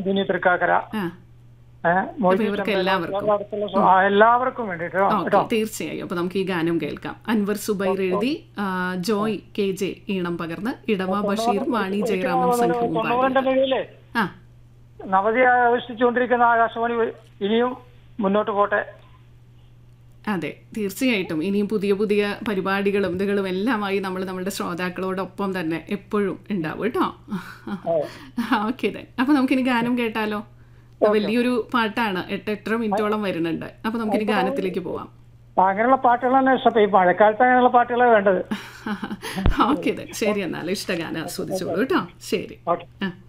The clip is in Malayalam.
നന്ദിനി തൃക്കാക്കര ആ ഏഹ്, മൊയ്തു ഇവർക്ക് ചെമ്പേല, എല്ലാവർക്കും. ഇവരുടെ അടുത്തുള്ള സു- ആ, എല്ലാവർക്കും വേണ്ടിട്ടോ ഓക്കെ തീർച്ചയായും അപ്പൊ നമുക്ക് ഈ ഗാനം കേൾക്കാം അൻവർ സുബൈർ എഴുതി ആ, ജോയ് കെ ജെ ഈണം പകർന്ന് ഇടവ ബഷീർ വാണി ജയറാമൻ സംഘവും പാടി തൊണ്ണൂറിന്റെ മികവിലെ ആ നവതി ആഘോഷിച്ചുകൊണ്ടിരിക്കുന്ന ആകാശവാണി ഇനിയും മുന്നോട്ട് പോട്ടെ അതെ തീർച്ചയായിട്ടും ഇനിയും പുതിയ പുതിയ പരിപാടികളും ഇതുകളും എല്ലാമായി നമ്മൾ നമ്മുടെ ശ്രോതാക്കളോടൊപ്പം തന്നെ എപ്പോഴും ഉണ്ടാവും കേട്ടോ ഓക്കെ ദെൻ അപ്പൊ നമുക്കിനി ഗാനം കേട്ടാലോ വലിയൊരു പാട്ടാണ് എട്ട് എട്ടര മിനിറ്റോളം വരുന്നുണ്ട് അപ്പൊ നമുക്കിനി ഗാനത്തിലേക്ക് പോവാം അപ്പൊ അങ്ങനെയുള്ള പാട്ടുകൾ തന്നെ ഇഷ്ടം ഈ മഴക്കാലത്ത് അങ്ങനെയുള്ള പാട്ടുകളാണ് വേണ്ടത് ഓക്കെ ദെൻ ശരി എന്നാൽ ഇഷ്ടഗാനം ആസ്വദിച്ചോളൂ കേട്ടോ ശരി ഓക്കെ ആ